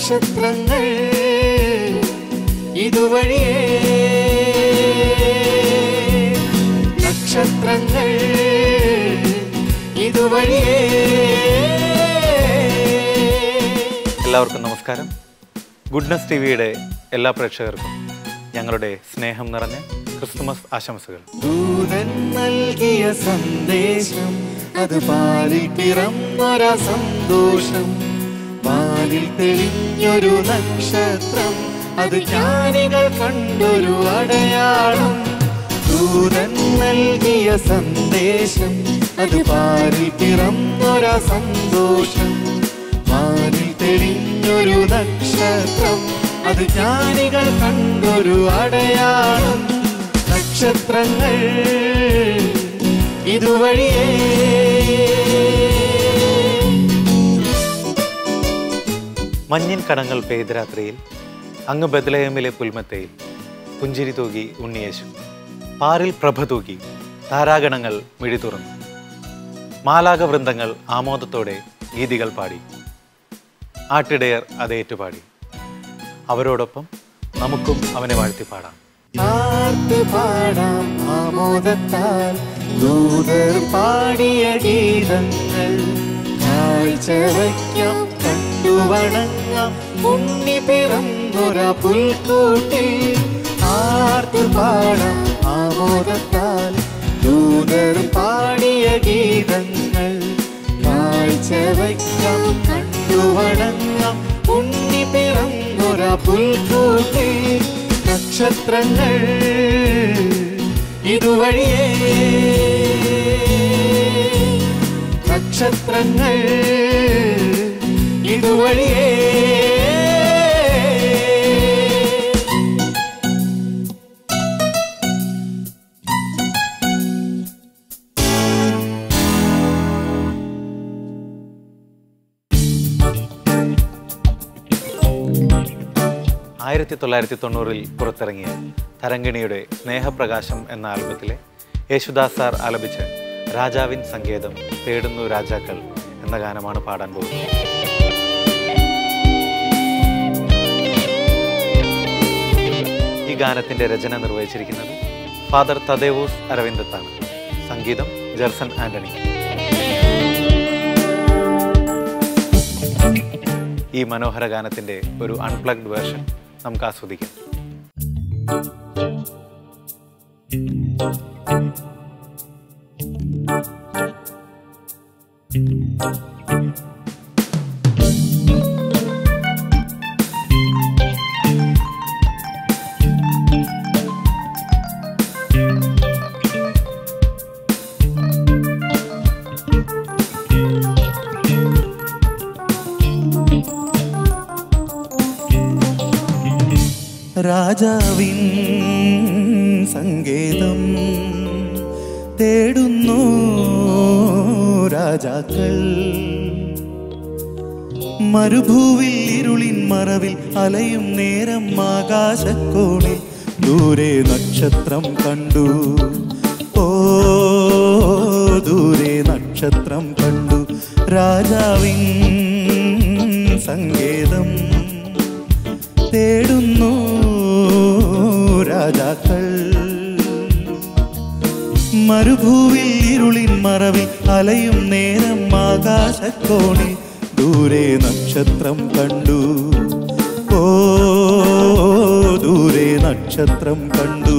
നക്ഷത്രങ്ങൾ ഇതുവഴിയേ നക്ഷത്രങ്ങൾ ഇതുവഴിയേ എല്ലാവർക്കും നമസ്കാരം ഗുഡ്നസ് ടി വിയുടെ എല്ലാ പ്രേക്ഷകർക്കും ഞങ്ങളുടെ സ്നേഹം നിറഞ്ഞ ക്രിസ്തുമസ് ആശംസകൾ ദൂതൻ നൽകിയ സന്ദേശം അത് പാലിൽ പിറന്നൊരാ സന്തോഷം പാലിൽ തെളിഞ്ഞൊരു നക്ഷത്രം അത് ജ്ഞാനികൾ കണ്ടൊരു അടയാളം ദൂതൻ നൽകിയ സന്ദേശം അത് പാലിൽ പിറന്നൊരാ സന്തോഷം പാലിൽ തെളിഞ്ഞൊരു നക്ഷത്രം അത് ജ്ഞാനികൾ കണ്ടൊരു അടയാളം നക്ഷത്രങ്ങൾ ഇതുവഴിയേ മഞ്ഞിൻ കടങ്ങൾ പെയ്ത രാത്രിയിൽ അങ്ങ് ബദലയമിലെ പുൽമത്തയിൽ പുഞ്ചിരി തൂകി ഉണ്ണിയേശു പാറിൽ പ്രഭ തൂകി താരാഗണങ്ങൾ മിഴി തുറന്നു മാലാക വൃന്ദങ്ങൾ ആമോദത്തോടെ ഗീതികൾ പാടി ആട്ടിടയർ അത് ഏറ്റുപാടി അവരോടൊപ്പം നമുക്കും അവനെ വാഴ്ത്തി പാടാം ആർത്ത് പാടാം ആമോദത്താൽ ദൂതർ പാടിയ ഗീതങ്ങൾ കാഴ്ച വയ്ക്കാം കണ്ടു വണങ്ങാം ഉണ്ണി പിറന്നൊര പുൽക്കൂട്ടിൽ ആർത്ത് പാടാം ആമോദത്താൽ ദൂതർ പാടിയ ഗീതങ്ങൾ കാഴ്ച വയ്ക്കാം കണ്ടു വണങ്ങാം ഉണ്ണി പിറന്നൊര പുൽക്കൂട്ടിൽ നക്ഷത്രങ്ങൾ ഇതുവഴിയേ നക്ഷത്രങ്ങൾ ഇതുവഴിയേ ആയിരത്തി തൊള്ളായിരത്തി തൊണ്ണൂറിൽ പുറത്തിറങ്ങിയ തരങ്കിണിയുടെ സ്നേഹപ്രകാശം എന്ന ആൽബത്തിലെ യേശുദാസ് സാർ ആലപിച്ച് രാജാവിൻ സങ്കേതം തേടുന്നു രാജാക്കൾ എന്ന ഗാനമാണ് പാടാൻ പോകുന്നത് ഈ ഗാനത്തിന്റെ രചന നിർവഹിച്ചിരിക്കുന്നത് ഫാദർ തദേവൂസ് അരവിന്ദത്താണ് സംഗീതം ജെർസൺ ആന്റണി ഈ മനോഹര ഗാനത്തിന്റെ ഒരു അൺപ്ലഗ്ഡ് വേർഷൻ നമുക്ക് ആസ്വദിക്കാം രാജാവിൻ സങ്കേതം തേടുന്നു രാജാക്കൾ മരുഭൂവിൽ ഇരുളിൻ മറവിൽ അലയും നേരം ആകാശക്കോണിൽ ദൂരെ നക്ഷത്രം കണ്ടു ഓ ദൂരെ നക്ഷത്രം കണ്ടു രാജാവിൻ സങ്കേതം തേടുന്നു രാജാക്കൾ മരുഭൂവിൽ ഇരുളിൻ മറവിൽ അലയും നേരം ആകാശക്കോണിൽ ദൂരെ നക്ഷത്രം കണ്ടു ഓ ദൂരെ നക്ഷത്രം കണ്ടു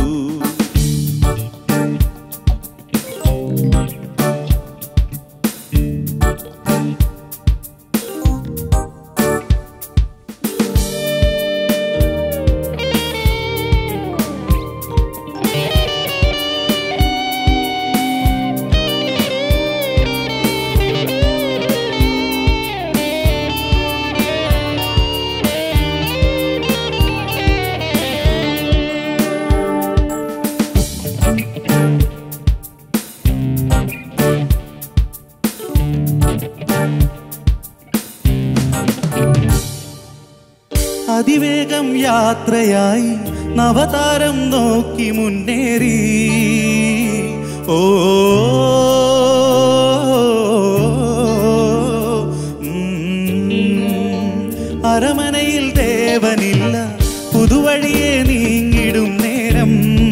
അതിവേഗം യാത്രയായി നവതാരം നോക്കി മുന്നേറി ഓ ഉം, അരമനയിൽ ദേവനില്ല പുതുവഴിയെ നീങ്ങിടും നേരം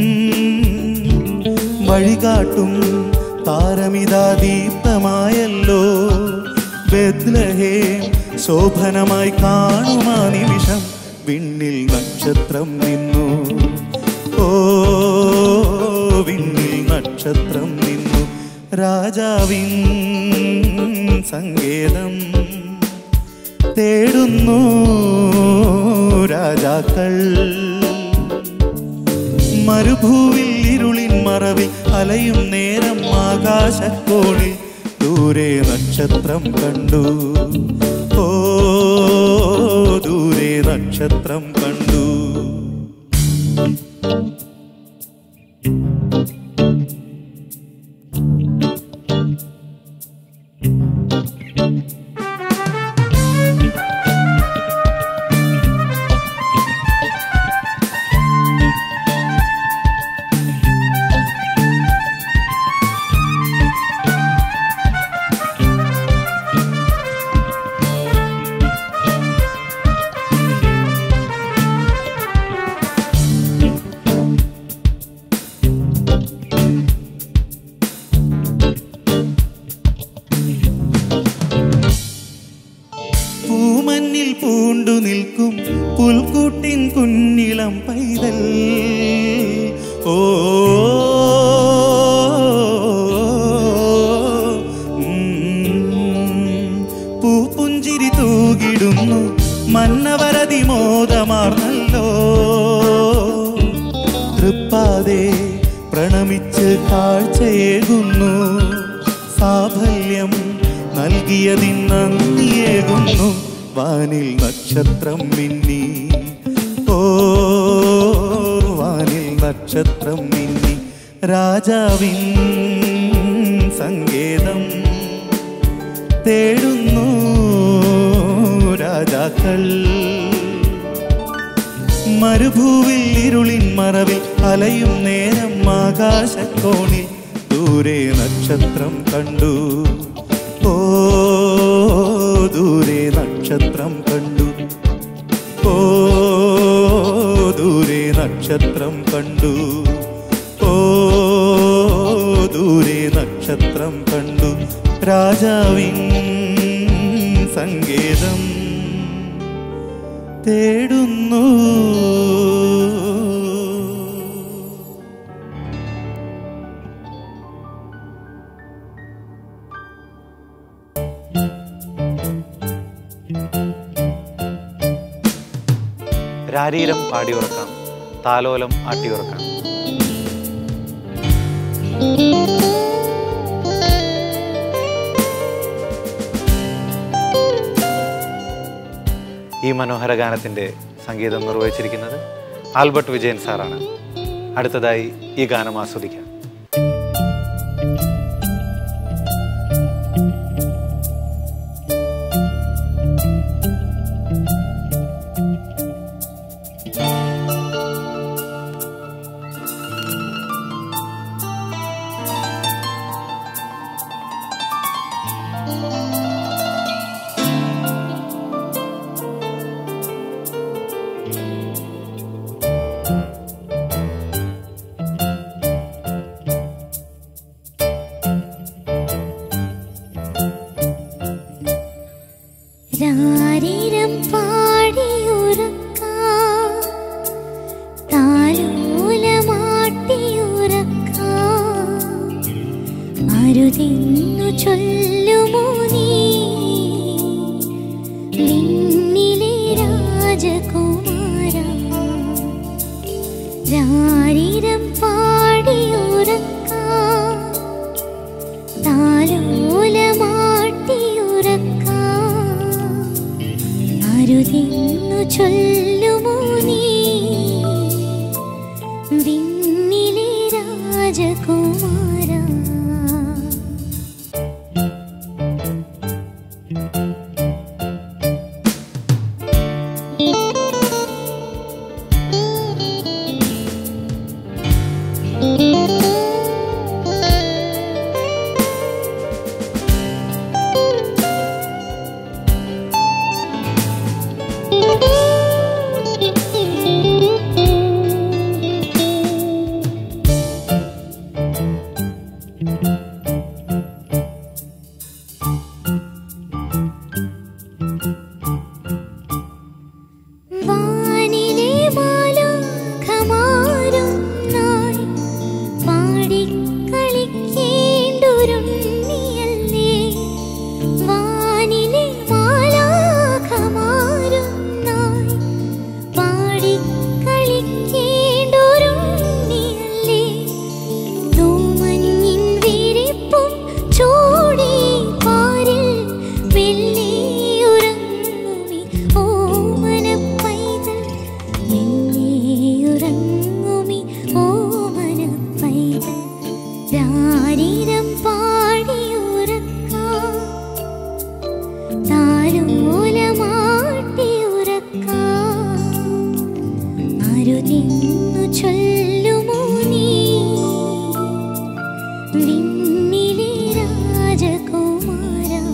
വഴികാട്ടും താരമിതാ ദീപ്തമായല്ലോ ബെത്ലഹേം ശോഭനമായി കാണുമാ നിമിഷം വിണ്ണിൽ നക്ഷത്രം നിന്നു ഓ വിണ്ണിൽ നക്ഷത്രം നിന്നു രാജാവിൻ സങ്കേതം തേടുന്നു രാജാക്കൾ മരുഭൂവിൽ ഇരുളിൻ മറവിൽ അലയും നേരം ആകാശക്കോണിൽ ദൂരെ നക്ഷത്രം കണ്ടു ഓ ദൂരെ നക്ഷത്രം കണ്ടു പൂമഞ്ഞിൽ പൂണ്ടു നിൽക്കും പുൽക്കൂട്ടിൻ കുഞ്ഞിളം പൈതൽ ഓ ഉം. പൂപ്പുഞ്ചിരി തൂകിടുന്നു മന്നവരതി മോദമാർന്നല്ലോ തൃപ്പാതെ പ്രണമിച്ച് കാഴ്ചയേകുന്നു സാഫല്യം നൽകിയതിന്നേകുന്നു വാനിൽ നക്ഷത്രം മിന്നി ഓ വാനിൽ നക്ഷത്രം മിന്നി രാജാവിൻ സങ്കേതം തേടുന്നു രാജാക്കൾ മരുഭൂവിൽ ഇരുളിൻ മറവിൽ അലയും നേരം ആകാശക്കോണിൽ ദൂരെ നക്ഷത്രം കണ്ടു ഓ ദൂരെ നക്ഷത്രം കണ്ടു ഓ ദൂരെ നക്ഷത്രം കണ്ടു ഓ ദൂരെ നക്ഷത്രം കണ്ടു രാജാവിൻ സങ്കേതം തേടുന്നു രാരീരം പാടിയുറക്കാം താലോലം ആട്ടിയുറക്കാം ഈ മനോഹര ഗാനത്തിൻ്റെ സംഗീതം നിർവഹിച്ചിരിക്കുന്നത് ആൽബർട്ട് വിജയൻ സാറാണ് അടുത്തതായി ഈ ഗാനം ആസ്വദിക്കാം രാരിരം പാടിയുറക്കാം താലോലമാട്ടിയുറക്കാം അരുതെന്നു ചൊല്ലുമോ നീ വിണ്ണിലെ രാജകുമാര രാരിരം പാടിയുറക്കാം താലോലമാട്ടിയുറക്കാം അരുതെന്നു ചൊല്ലുമോ നീ വിണ്ണിലെ രാജകുമാര വാനിലെ മാലാഖമാരും നായി പാടിക്കളിക്കേണ്ടൊരുണ്ണിയല്ലേ വാനിലെ മാലാഖമാരും നായി പാടിക്കളിക്കേണ്ടൊരുണ്ണിയല്ലേ തൂമഞ്ഞിൻ വിരിപ്പും ചൂടി പാരിൽ വെള്ളിയുറങ്ങുമി ഓമനപ്പൈതൽ വെള്ളിയുറങ്ങുമി ഓമനപ്പൈതൽ രാരീരം പാടിയുറക്കാം താലോലമാട്ടിയുറക്കാം അരുതിന്നു ചൊല്ലുമോ നീ വിണ്ണിലെ രാജകുമാരാ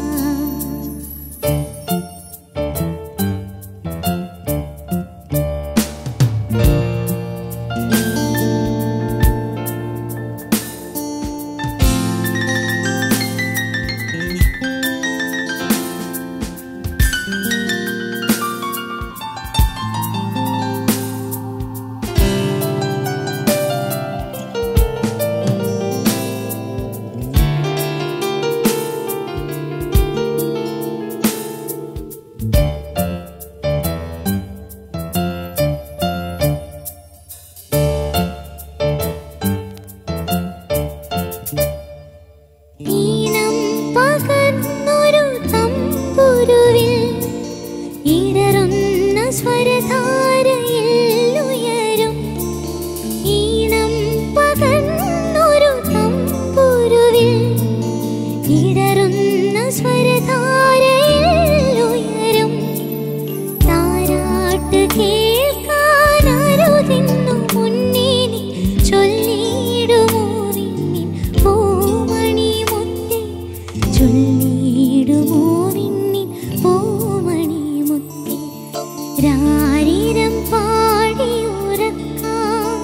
ഈണം പകർന്നൊരു തമ്പുരുവിൽ ഇടറുന്ന സ്വരധാരയിൽ ഉയരും ഈണം പകർന്നൊരു തമ്പുരുവിൽ ഇടറുന്ന സ്വരധാരയിൽ ഉയരും താരാട്ട് കേൾക്കാനരുതിന്നു മുന്നേ നീ ചൊല്ലിയിടുമോ വിണ്ണിൻ പൂമണി മുത്തേ ചൊല്ലിയിടുമോ വിണ്ണിൻ പൂമണി മുത്തേ രാരീരം പാടിയുറക്കാം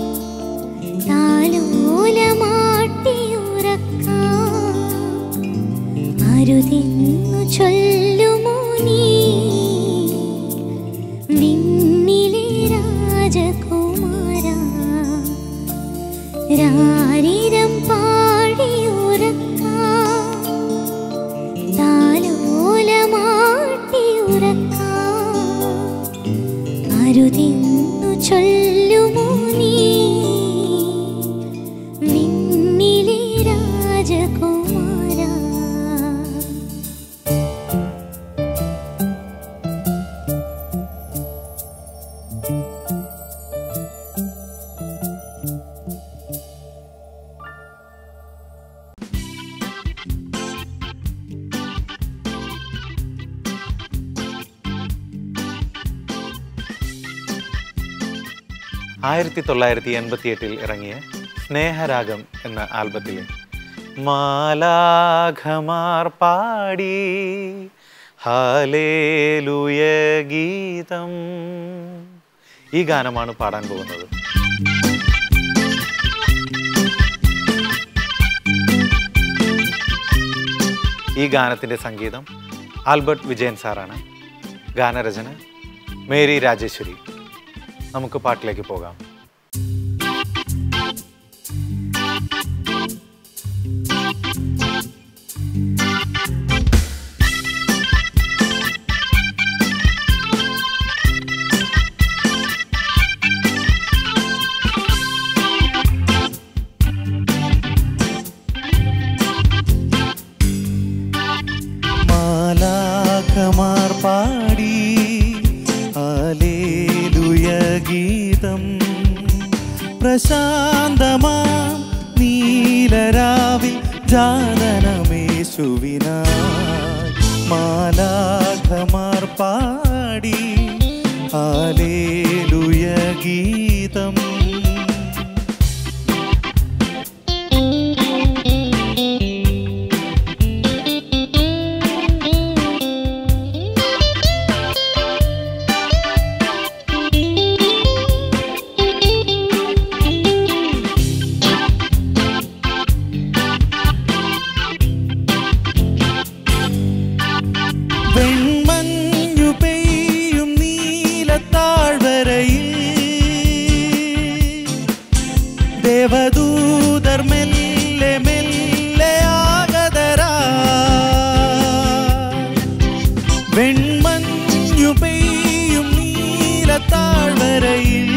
താലോലമാട്ടിയുറക്കാം അരുതെന്നു ചൊല്ലുമോ നീ വിണ്ണിലെ രാജകുമാരാ രാരീരം പാടിയുറക്കാം താലോലമാട്ടിയുറക്കാം അരുതെന്നു ചൊല്ലുമോ നീ വിണ്ണിലെ രാജകുമാരാ ആയിരത്തി തൊള്ളായിരത്തി എൺപത്തി എട്ടിൽ ഇറങ്ങിയ സ്നേഹരാഗം എന്ന ആൽബത്തിലെ മാലാഘമാർ പാടി ഹാലേലുയ ഗീതം ഈ ഗാനമാണ് പാടാൻ പോകുന്നത് ഈ ഗാനത്തിൻ്റെ സംഗീതം ആൽബർട്ട് വിജയൻ സാറാണ് ഗാനരചന മേരി രാജേശ്വരി നമുക്ക് പാട്ടിലേക്ക് പോകാം മാലാഖമാർ പാടി ആലേലുയ ഗീതം പ്രശാന്തമാം നീലരാവിൽ ജാതനമേശുവിനായി മാലാഖമാർ പാടി ആലേലുയ ഗീതം നീലത്താഴ്വരയിൽ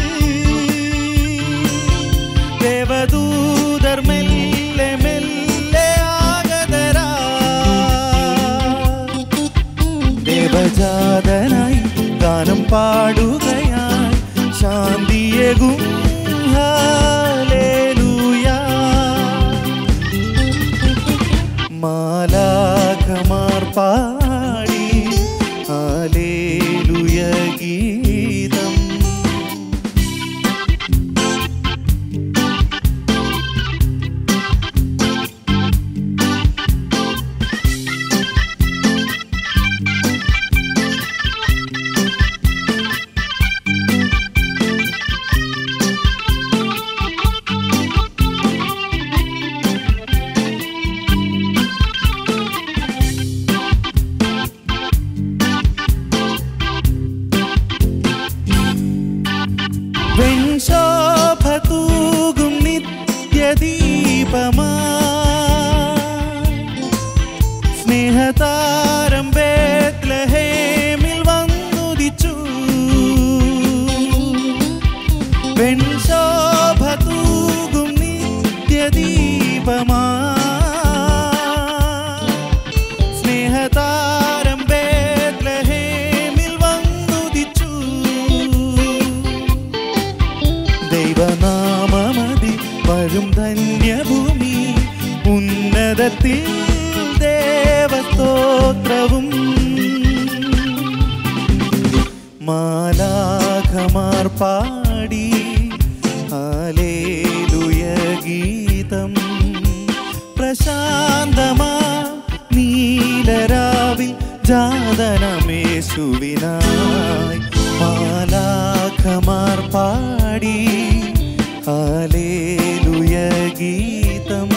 ദേവദൂതർ മെല്ലെ മെല്ലെ ആഗതരാ ദേവജാതനായി ഗാനം പാടുകയായി ശാന്തിയേകും ഹാലേലൂയാ മാലാഖമാർ പാടി ഹാലേലൂയ ഗീതം വെൺശോഭ തൂകും നിത്യദീപമാ സ്നേഹതാരം ബേത്ലഹേമിൽ വന്നുദിച്ചു വെൺശോഭ തൂകും നിത്യദീപമാ സ്നേഹതാരം ബേത്ലഹേമിൽ വന്നുദിച്ചു ദൈവനാമമതി വരും ധന്യഭൂമി ഉന്നതത്തിൽ ദേവസ്തോത്രവും മാലാഖമാർ പാടി ഹാലേലുയ ഗീതം പ്രശാന്തമാ നീലരാവിൽ ജാതനമേശുവിനായി മാലാഖമാർ പാടി ഹാലേലുയ ഗീതം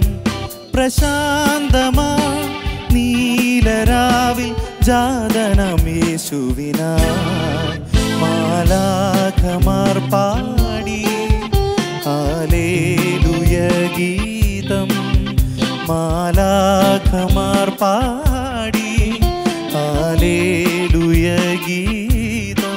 പ്രശാന്തമാ നീലരാവിൽ ജാതനമേശുവിനായി മാലാഖമാർ പാടി ഹാലേലുയ ഗീതം മാലാഖമാർ പാടി ഹാലേലുയ ഗീതം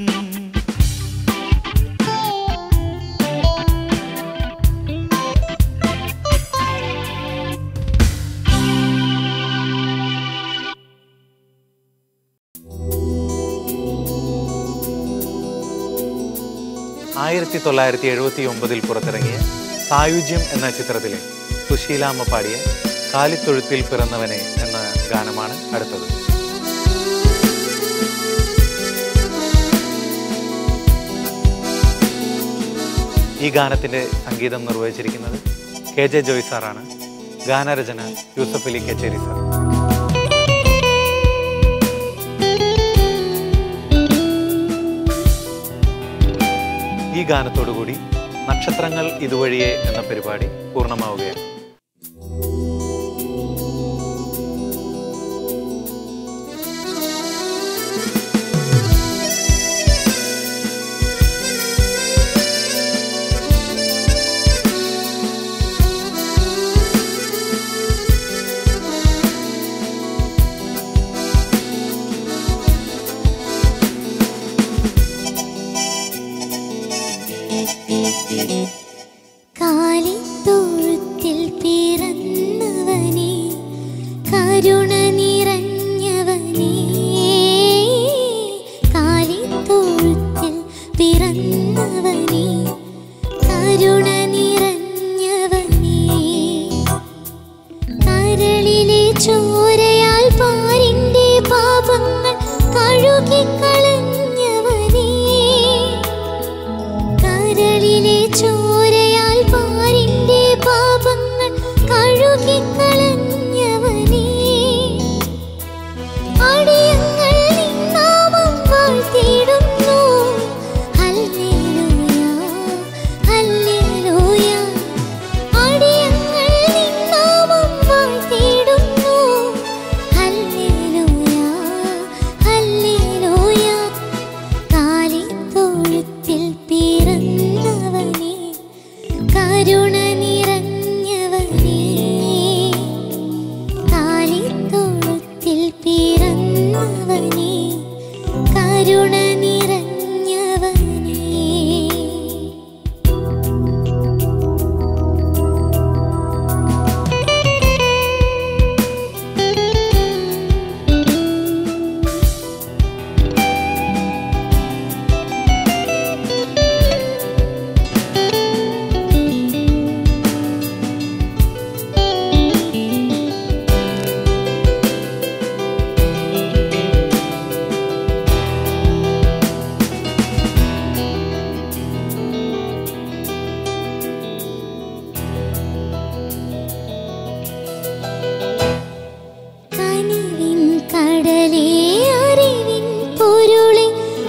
ആയിരത്തി തൊള്ളായിരത്തി എഴുപത്തി ഒമ്പതിൽ പുറത്തിറങ്ങിയ സായുജ്യം എന്ന ചിത്രത്തിലെ സുശീലാമ്മ പാടിയ കാലിത്തൊഴുത്തിൽ പിറന്നവനെ എന്ന ഗാനമാണ് അടുത്തത് ഈ ഗാനത്തിന്റെ സംഗീതം നിർവഹിച്ചിരിക്കുന്നത് കെ ജെ ജോയ് സാറാണ് ഗാനരചന യൂസഫ് അലി കച്ചേരി സാർ ഈ ഗാനത്തോടുകൂടി നക്ഷത്രങ്ങൾ ഇതുവഴിയേ എന്ന പരിപാടി പൂർണ്ണമാവുകയാണ് കാലിത്തൊഴുത്തിൽ പിറന്നവനേ കരുണ നിറഞ്ഞവനേ കാലിത്തൊഴുത്തിൽ പിറന്നവനേ കരുണ നിറഞ്ഞവനേ കരളിലെ ചോരയാൽ പാരിന്റെ പാപങ്ങൾ കഴുകിക്കളഞ്ഞവനേ കരളിലെ ചോരയാൽ പാരിന്റെ പാപങ്ങൾ കഴുകിക്കളഞ്ഞവനേ അടിയങ്ങൾ നിന്നാമം വാഴ്ത്തിയിടുന്നു ഹല്ലേലൂയ ഹല്ലേലൂയ അടിയങ്ങൾ നിന്നാമം വാഴ്ത്തിയിടുന്നു ഹല്ലേലൂയ ഹല്ലേലൂയ കാലിത്തൊഴുത്തിൽ പിറന്നവനേ കരുണ നിറഞ്ഞവനേ കാലിത്തൊഴുത്തിൽ പിറന്നവനേ കരുണ നിറഞ്ഞവനേ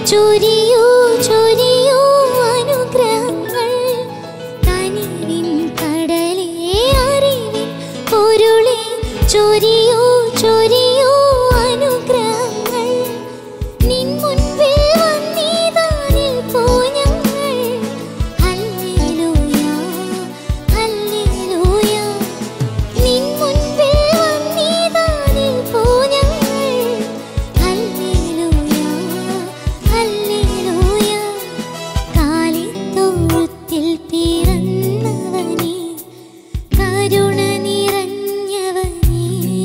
ചൊരിയൂ ചൊരിയൂ അനുഗ്രഹങ്ങൾ കനിവിൻ കടലേ അറിവിൻ പൊരുളേ ചൊരിയൂ ചൊരിയൂ അനുഗ്രഹങ്ങൾ നിൻ മുൻപിൽ വന്നിതാനിൽ പോഞ്ഞങ്ങൾ ഹല്ലേലൂയ ഹല്ലേലൂയ നിൻ മുൻപിൽ വന്നിതാനിൽ പോഞ്ഞങ്ങൾ ഹല്ലേലൂയ ഹല്ലേലൂയ കാലിത്തോഴത്തിൽ പിറന്നവനേ കരുണ നിറഞ്ഞവനേ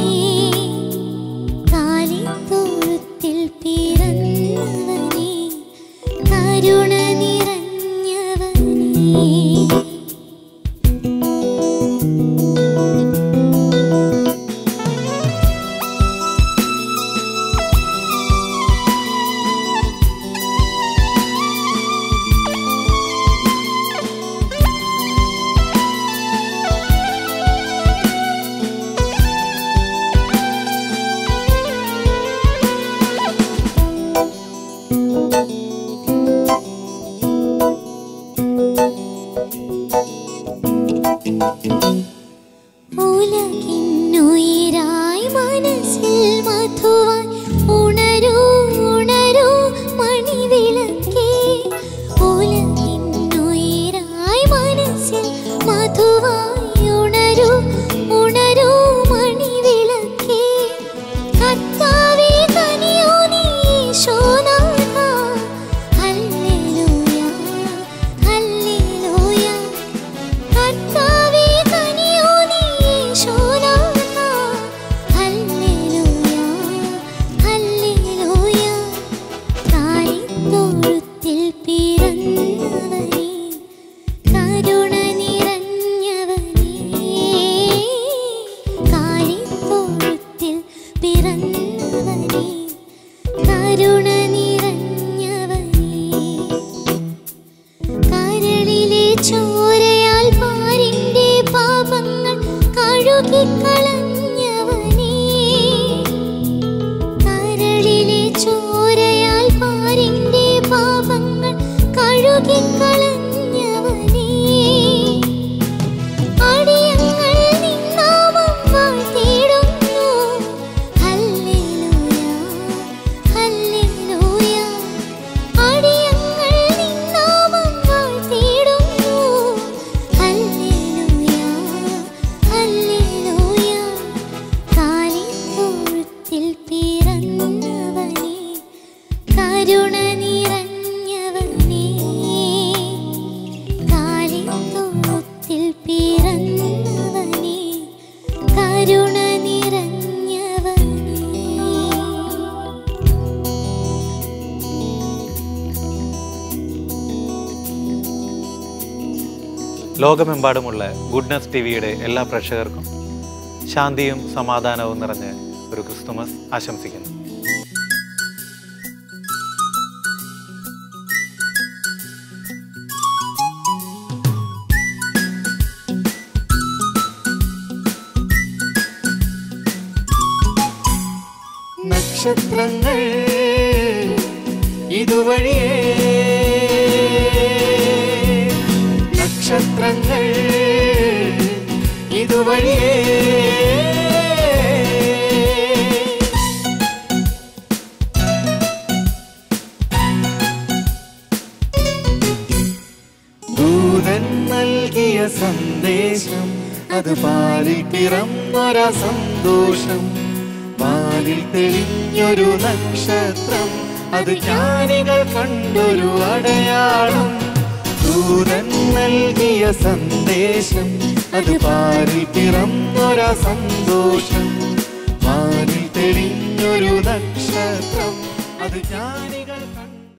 കാലിത്തോഴത്തിൽ പിറന്നവനേ കരുണ നിറഞ്ഞവനേ ഉലകിന്നുയിരായി മനസ്സിൽ മധുവായി ഉണരൂ ഉണരൂ മണിവിളക്കേ ഉലകിന്നുയിരായി മനസ്സിൽ മധുവായി ഉണരൂ ഉണരൂ മണിവിളക്കേ കർത്താവേ കനിയോ നീ ഈശോനാഥ ഹല്ലേലൂയ ഹല്ലേലൂയ കർത്താവേ കനിയോ നീ ഈശോനാഥ ഹല്ലേലൂയ ഹല്ലേലൂയ കാലിത്തോഴത്തിൽ പിറന്നവനേ കരുണ നിറഞ്ഞവനേ കാലിത്തോഴത്തിൽ പിറന്നവനേ കരുണ നിറഞ്ഞവനേ കരളിലെ ചോരയാൽ പാരിന്റെ പാപങ്ങൾ കഴുകിക്കളഞ്ഞവനേ കരളിലെ ചോരയാൽ പാരിന്റെ പാപങ്ങൾ കഴുകിക്കളഞ്ഞവനേ അടിയങ്ങൾ നിന്നാമം വാഴ്ത്തിയിടുന്നു ഹല്ലേലൂയ ഹല്ലേലൂയ അടിയങ്ങൾ നിന്നാമം വാഴ്ത്തിയിടുന്നു ഹല്ലേലൂയ ഹല്ലേലൂയ കാലിത്തോഴത്തിൽ പിറന്നവനേ കരുണ നിറഞ്ഞവനേ കാലിത്തോഴത്തിൽ പിറന്നവനേ കരുണ നിറഞ്ഞവനേ ലോകമെമ്പാടുമുള്ള ഗുഡ്നസ് ടി വിയുടെ എല്ലാ പ്രേക്ഷകർക്കും ശാന്തിയും സമാധാനവും നിറഞ്ഞ ഒരു ക്രിസ്തുമസ് ആശംസിക്കുന്നു നക്ഷത്രങ്ങൾ ഇതുവഴിയേ നക്ഷത്രങ്ങൾ ഇതുവഴിയേ ദൂതൻ നൽകിയ സന്ദേശം അത് പാലിൽ പിറന്നൊരാ സന്തോഷം പാലിൽ തെളിഞ്ഞൊരു നക്ഷത്രം അത് ജ്ഞാനികൾ കണ്ടൊരു അടയാളം ദൂതൻ നൽകിയ സന്ദേശം അത് പാലിൽ പിറന്നൊരാ സന്തോഷം പാലിൽ തെളിഞ്ഞൊരു നക്ഷത്രം അത് ജ്ഞാനികൾ